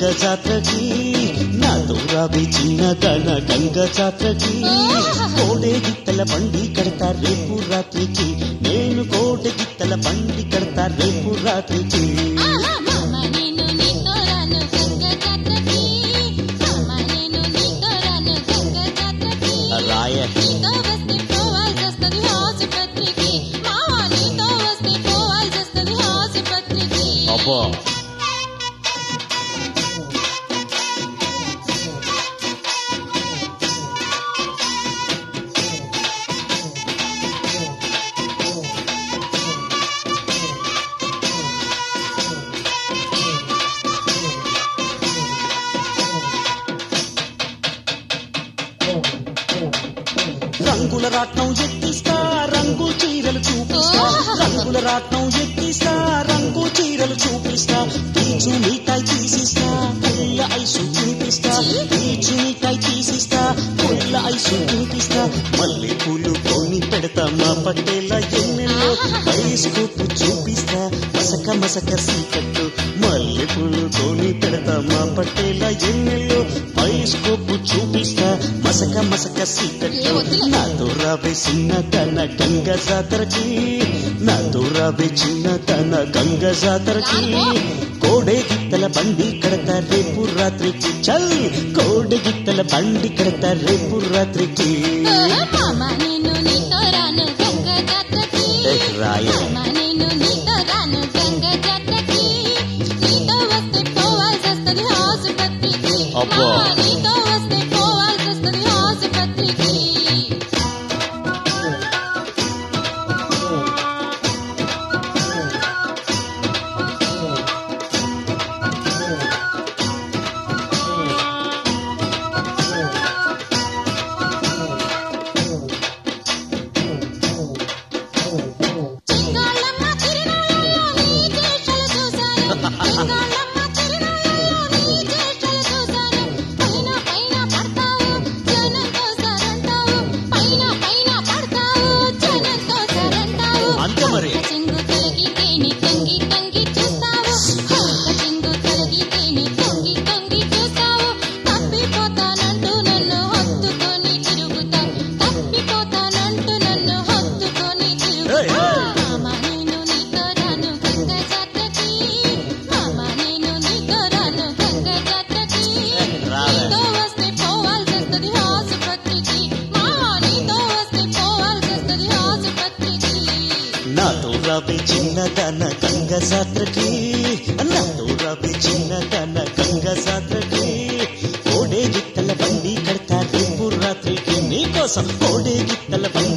జాత్రకి నాతో రాబి చిన్నదన గంగ జాత్రకి కోడే గిత్తల బండి కడతా రేపు రాత్రికి నేను కోడే గిత్తల బండి కడతా రేపు రాత్రికి ఆహా మామ నేను నీతో రాను గంగ జాత్రకి మామ నేను నీతో రాను గంగ జాత్రకి రాయ నీతో వస్తే పోవాల్సి వస్తుంది ఆసుపత్రికి మామ నీతో వస్తే పోవాల్సి వస్తుంది ఆసుపత్రికి అబ్బా రంగుల రాట్నం ఎక్కిస్తా రంగు చీరలు చూపిస్తా రంగుల రాట్నం ఎక్కిస్తా రంగు చీరలు చూపిస్తా పీచు మిఠాయి తీసిస్తా పుల్ల ఐసు తినిపిస్తా పీచు మిఠాయి తీసిస్తా పుల్ల ఐసు తినిపిస్తా మల్లె పూలు కొని పెడతా మా పట్టేల ఎన్నెల్లో బైస్కోపు చూపిస్తా మసక మసక సీకట్టు మల్లె పూలు కొని పెడతా మా పట్టేల ఎన్నెల్లో బైస్కోపు చూపిస్తా మసక మసక సీకట్టు ఏ వద్దులే. నాతో రాబే చిన్న తన గంగ జాతరకి నాతో రాబే చిన్న తన గంగ జాతరకి కోడే గిత్తల బండి కడతా రేపు రాత్రికి చల్ కోడే గిత్తల బండి కడతా రేపు రాత్రికి మామ నేను నీతో రాను గంగ జాత్రకి ఏ రాయ మామ నేను నీతో రాను గంగ జాత్రకి నీతో వస్తే పోవాల్సి వస్తుంది ఆసుపత్రికి అబ్బా. మామ నీతో వస్తే పోవాల్సి వస్తుంది ఆసుపత్రికి చింగాళమ్మ తిరునాళ్ళలో నీ చేష్టలు చూశాను చింగాళమ్మ తిరునాళ్ళలో నీ చేష్టలు చూశాను పైన పైన పడతావు జనంతో సరంటావు పైన పైన పడతావు జనంతో సరంటావు అంతే మరి. ఒక్క చింగు తొలగితే నీ తొంగి తొంగి చూస్తావు ఒక్క చింగు తొలగితే నీ తొంగి తొంగి చూస్తావు తప్పిపోతానంటూ నన్ను హత్తుకొని తిరుగుతావు తప్పిపోతానంటూ నన్ను హత్తుకొని ఏయ్, తిరుగుతావు ఏయ్. మామ నేను నీతో రాను గంగ జాత్రకి మామ నేను నీతో రాను గంగ జాత్రకి రావే. నీతో వస్తే పోవాల్సి వస్తుంది ఆసుపత్రికి మామ నీతో వస్తే పోవాల్సి వస్తుంది ఆసుపత్రికి నాతో రాబే చిన్న తన గంగ జాతరకి నాతో రాబే చిన్న తన గంగ జాతరకి కోడే గిత్తల బండి కడతా రేపు రాత్రికి నీకోసం కోడే గిత్తల బండి